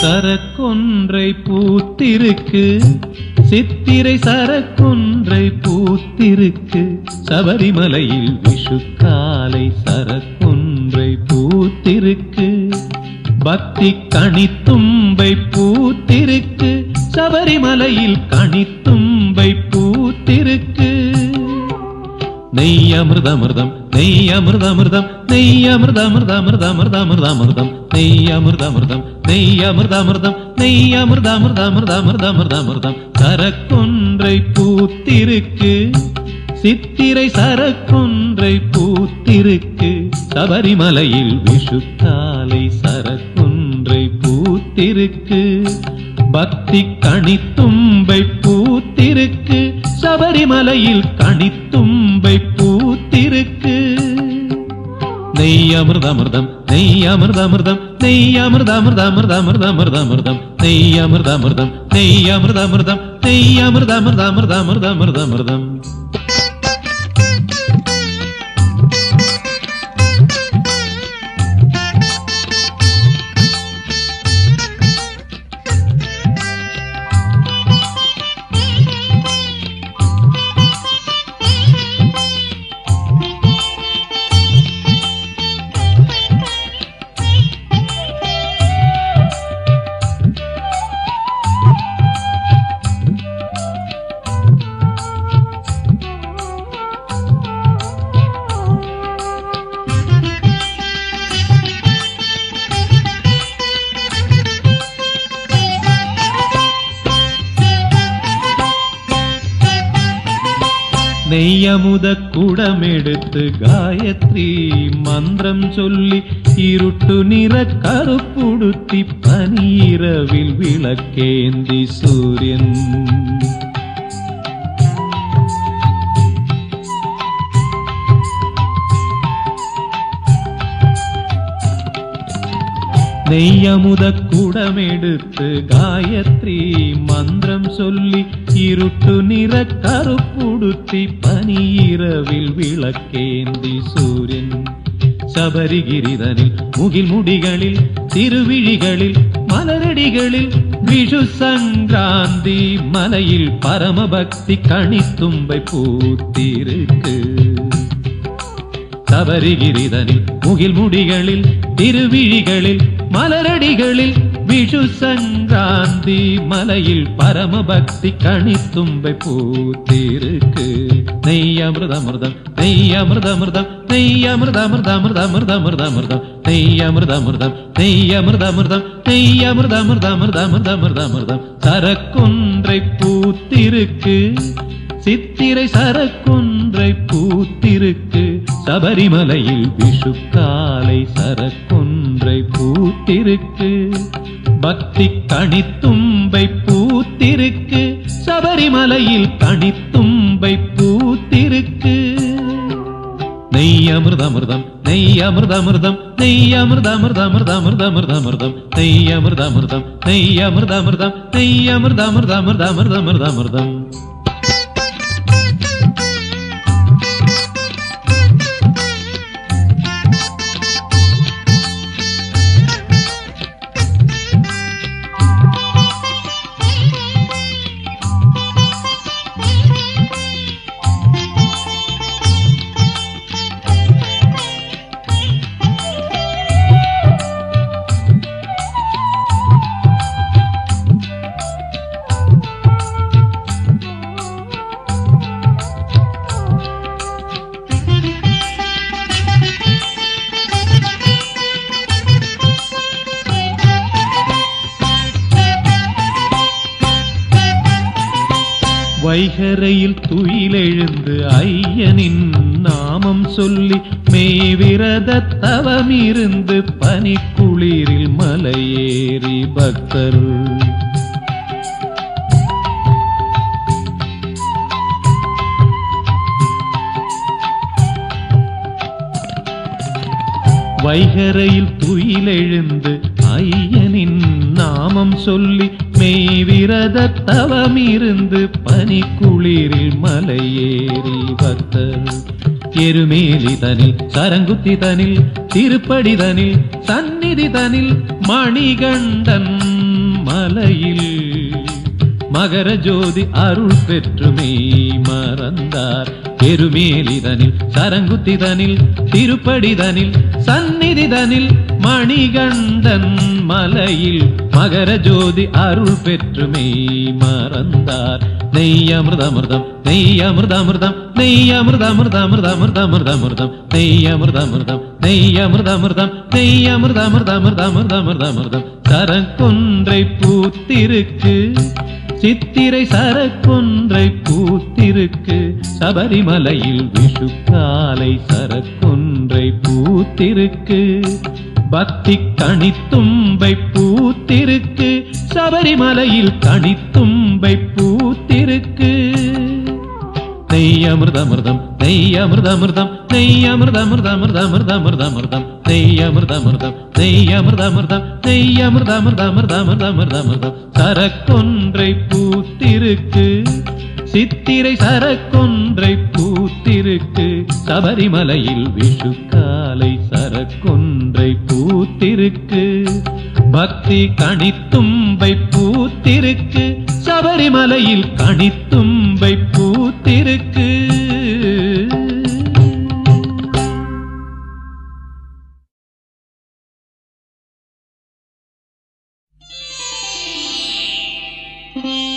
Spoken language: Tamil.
சரக்கொன்றை பூத்திருக்கு சித்திரை சரக்கொன்றை பூத்திருக்கு சபரிமலையில் விஷுக்காலை சரக்கொன்றை பூத்திருக்கு பக்தி கனித்தும்பை பூத்திருக்கு சபரிமலையில் கனித்தும்பை பூத்திருக்கு நெய் அமிர்தமிர்தம் நெய் அமிர்தமிர்தம் நெய் அமிர்தமிர்தமிர்தமிர்தமிர்தமிர்தம் நெய் அமிர்தமிர்தம் நெய் அமிர்தமிர்தம் நெய் அமிர்தமிர்தமிர்தமிர்தமிர்தமிர்தம் சரக்கொன்றை பூத்திருக்கு சித்திரை சரக்கொன்றை பூத்திருக்கு சபரிமலையில் விஷுக்காலை சரக்கொன்றை பூத்திருக்கு பக்தி கனித்தும்பை பூத்திருக்கு சபரிமலையில் கனித்தும்பை பூத்திருக்கு நெய் அமிர்தமிர்தம் நெய் அமிர்தமிர்தம் நெய் அமிர்தமிர்தமிர்தமிர்தமிர்தமிர்தம் நெய் அமிர்தமிர்தம் நெய் அமிர்தமிர்தம் நெய் அமிர்தமிர்தமிர்தமிர்தமிர்தமிர்தம் நெய்யமுத குடமெடுத்து காயத்ரி மந்திரம் சொல்லி இருட்டு நிற கருப்புடுத்தி பனிரவில் விளக்கேந்தி சூரியன் நெய்யமுத குடமெடுத்து காயத்ரி மந்திரம் சொல்லி இருட்டு நிற கருப்புடுத்தி பனிரவில் விளக்கேந்தி சூரியன் சபரிகிரிதனில் முகில் முடிகளில் திருவிழிகளில் மலரடிகளில் விஷு சங்கராந்தி மலையில் பரமபக்தி கணித்தும்பை பூத்திருக்கு சபரிகிரிதனில் முகில் முடிகளில் திருவிழிகளில் மலரடிகளில் விஷு சங்கராந்தி மலையில் பரமபக்தி கணித்தும்பை பூத்திருக்கு நெய் அமிர்தமிர்தம் நெய் அமிர்தமிர்தம் நெய் அமிர்தமிர்தமிர்தமிர்தமிர்தமிர்தம் நெய் அமிர்தமிர்தம் நெய் அமிர்தமிர்தம் நெய் அமிர்தமிர்தமிர்தமிர்தமிர்தமிர்தம் சரக்கொன்றை பூத்திருக்கு சித்திரை சரக்கொன்றை பூத்திருக்கு சபரிமலையில் விஷுக்காலை சரக்கொன்றை பூத்திருக்கு பக்தி கணித்தும்பை பூத்திருக்கு சபரிமலையில் கணித்தும்பை பூத்திருக்கு நெய் அமிர்தமிர்தம் நெய் அமிர்தமிர்தம் நெய் அமிர்தமிர்தமிர்தமிர்தமிர்தமிர்தம் நெய் அமிர்தமிர்தம் நெய் அமிர்தமிர்தம் நெய் அமிர்தமிர்தமிர்தமிர்தமிர்தமிர்தம் வைகரையில் துயிலெழுந்து ஐயனின் நாமம் சொல்லி மேவிரத தவமிருந்து பனிக்குளிரில் மலையேறி பக்தர் வைகரையில் துயிலெழுந்து ஐயனின் நாமம் சொல்லி மெய்விரத தவமிருந்து பனிக்குளிரில் மலையேறி பக்தர் எருமேலி தனில் சரங்குத்தி தனில் திருப்படி தனில் சந்நிதி தனில் மணிகண்டன் மலையில் மகர ஜோதி அருள் பெற்றுமே மறந்தார் பெருமேலிதனில் சரங்குத்திதனில் திருப்படிதனில் சந்நிதிதனில் மணிகண்டன் மலையில் மகர ஜோதி அருள் பெற்றுமே மறந்தார் நெய் அமிர்தமிர்தம் நெய் அமிர்தமிர்தம் நெய் அமிர்தமிர்தமிர்தமிர்தமிர்தமிர்தம் நெய் அமிர்தமிர்தம் நெய் அமிர்தமிர்தம் நெய் அமிர்தமிர்தமிர்தமிர்தமிர்தமிர்தம் சரக்கொன்றை பூத்திருக்கு சித்திரை சரக்கொன்றை பூத்திருக்கு சபரிமலையில் விஷுக்காலை சரக்கொன்றை பூத்திருக்கு பக்தி கணித்தும்பை பூத்திருக்கு சபரிமலையில் கணித்தும்பை பூத்திருக்கு நெய் அமிர்தமிர்தம் நெய் அமிர்தமிர்தம் நெய் அமிர்தமிர்தமிர்தமிர்தமிர்தமிர்தமிர்தம் நெய் அமிர்தமிர்தம் நெய் அமிர்தமிர்தம் நெய் அமிர்தமிர்தமிர்தமிர்தமிர்தமிர்தம் சரக்கொன்றை பூத்திருக்கு சித்திரை சரக்கொன்றை பூத்திருக்கு சபரிமலையில் விஷுக்காலை சரக்கொன்றை பூத்திருக்கு பக்தி கணித்தும்பை பூத்திருக்கு சபரிமலையில் கணித்தும்பை பூத்திருக்கு Thank you.